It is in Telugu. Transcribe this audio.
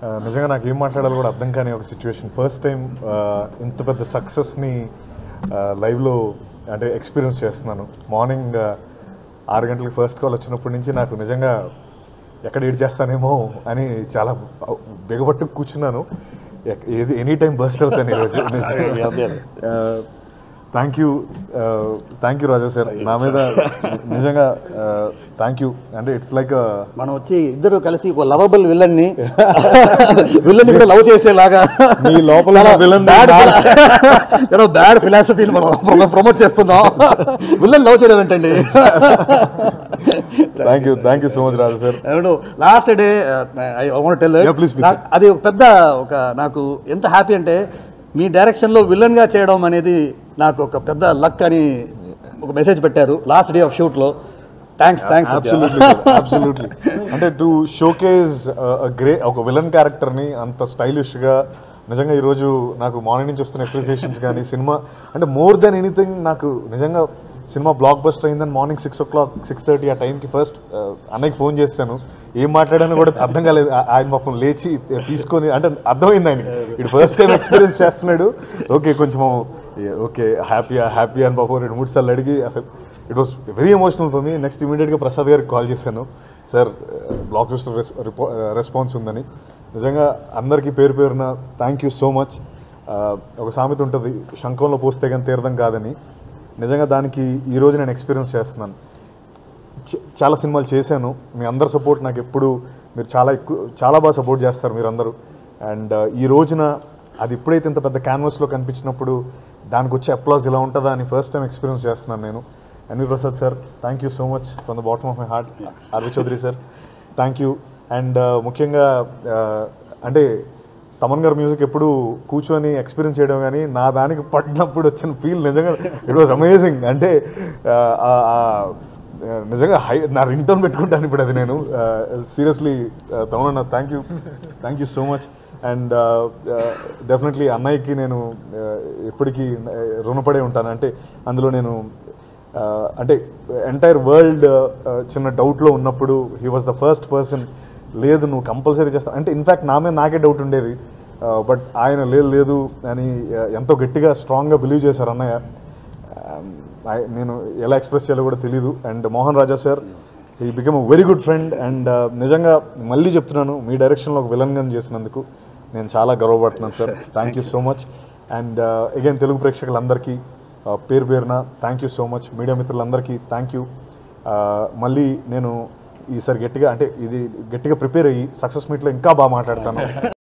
ఆ, నిజంగా నాకు ఏం మాట్లాడాలో కూడా అర్థం కాని ఒక సిచ్యువేషన్ ఫస్ట్ టైం ఇంత పెద్ద సక్సెస్ని లైవ్లో అంటే ఎక్స్పీరియన్స్ చేస్తున్నాను మార్నింగ్ ఆరు గంటలకి ఫస్ట్ కాల్ వచ్చినప్పటి నుంచి నాకు నిజంగా ఎక్కడ ఏడ్ చేస్తానేమో అని చాలా బిగబట్టు కూర్చున్నాను ఎక్- ఏది ఎనీ టైం బస్ట్ అవుతాను ఈరోజు thank you thank you Raja sir నా మీద నిజంగా థ్యాంక్ యూ అంటే ఇట్స్ లైక్ మనం వచ్చి ఇద్దరు కలిసి ఒక లవబుల్ విలన్ ని విలన్ కూడా లవ్ చేసేలాగా మీ లోపల ఉన్న villain ని బ్యాడ్ నా- ఏదో బ్యాడ్ ఫిలాసఫీని మనం ప్రమోట్ చేస్తున్నాం విలన్ లవ్ చేయడం ఏంటండి thank you thank you so much Raja sir last day I want tell Yeah, please, please. అది ఒక పెద్ద ఒక నాకు ఎంత హ్యాపీ అంటే మీ డైరెక్షన్లో విలన్ గా చేయడం అనేది నాకు ఒక పెద్ద లక్ అని ఒక మెసేజ్ పెట్టారు లాస్ట్ డే ఆఫ్ షూట్ లో థ్యాంక్స్ థ్యాంక్స్ అబ్సల్యూట్లీ అబ్సల్యూట్లీ అంటే టు షోకేజ్ గ్రే ఒక విలన్ క్యారెక్టర్ని అంత స్టైలిష్గా నిజంగా ఈరోజు నాకు మార్నింగ్ నుంచి వస్తున్న అప్రిసియేషన్స్ కానీ సినిమా అంటే మోర్ దెన్ ఎనీథింగ్ నాకు నిజంగా సినిమా బ్లాక్ బస్టర్ అయిందని morning six o'clock six thirty ఆ టైంకి ఫస్ట్ అన్నయ్యకి ఫోన్ చేశాను ఏం మాట్లాడానో కూడా అర్థం కాలేదు ఆ- ఆయన పాపం లేచి తీసుకొని అంటే అర్థమైంది ఆయన ఇటు ఫస్ట్ టైం ఎక్స్పీరియన్స్ చేస్తున్నాడు ఓకే కొంచెం ఓకే హ్యాపీ హ్యాపీ అని పాపం రెండు మూడు సార్లు అడిగి అసలు it was very emotional for me next ఇమీడియట్గా ప్రసాద్ గారికి కాల్ చేశాను సార్ బ్లాక్ బస్టర్ రెస్పాన్స్ ఉందని నిజంగా అందరికీ పేరు పేరున థ్యాంక్ యూ సో మచ్ ఒక సామెత ఉంటుంది శంఖంలో పోస్తే కానీ తీర్థం కాదని నిజంగా దానికి ఈరోజు నేను ఎక్స్పీరియన్స్ చేస్తున్నాను చ- చాలా సినిమాలు చేశాను మీ అందరి సపోర్ట్ నాకు ఎప్పుడు మీరు చాలా ఎక్కువ చాలా బాగా సపోర్ట్ చేస్తారు మీరు అందరూ అండ్ ఈ రోజున అది ఎప్పుడైతే ఇంత పెద్ద క్యాన్వాస్లో కనిపించినప్పుడు దానికి వచ్చే అప్లాజ్ ఇలా ఉంటుందా అని ఫస్ట్ టైం ఎక్స్పీరియన్స్ చేస్తున్నాను నేను NV Prasad sir thank you so much from the bottom of my heart RV Chowdary sir thank you and ముఖ్యంగా uh, అంటే తమన్ గారి మ్యూజిక్ ఎప్పుడు కూర్చొని ఎక్స్పీరియన్స్ చేయడం కానీ నా దానికి పడినప్పుడు వచ్చిన ఫీల్ నిజంగా ఇట్ వాజ్ అమేజింగ్ అంటే ఆ, ఆ, ఆ, నిజంగా హై నా రింగ్ టోన్ పెట్టుకుంటాను ఇప్పుడు అది నేను seriously Thaman thank you thank you so much and definitely అన్నయ్యకి నేను uh, ఎప్పటికీ uh, రుణపడే ఉంటాను అంటే అందులో నేను uh, అంటే ఎంటైర్ వరల్డ్ చిన్న డౌట్లో ఉన్నప్పుడు he was the first person లేదు నువ్వు కంపల్సరీ చేస్తావు అంటే ఇన్ఫ్యాక్ట్ నా మీద నాకే డౌట్ ఉండేది బట్ ఆయన లేదు లేదు అని uh, ఎంతో గట్టిగా స్ట్రాంగ్గా బిలీవ్ చేశారు అన్నయ్య Um, I- నేను ఎలా ఎక్స్ప్రెస్ చేయాలో కూడా తెలియదు and Mohan Raja sir he become very good friend and నిజంగా మళ్ళీ చెప్తున్నాను మీ డైరెక్షన్లో ఒక విలన్గా చేసినందుకు నేను చాలా గర్వపడుతున్నాను sir thank you so much and again Telugu ప్రేక్షకులందరికీ uh, పేరు పేరున thank you so much media మిత్రులందరికీ థ్యాంక్ యూ మళ్ళీ నేను ఈసారి గట్టిగా అంటే ఇది గట్టిగా ప్రిపేర్ అయ్యి సక్సెస్ మీట్లో ఇంకా బాగా మాట్లాడతాను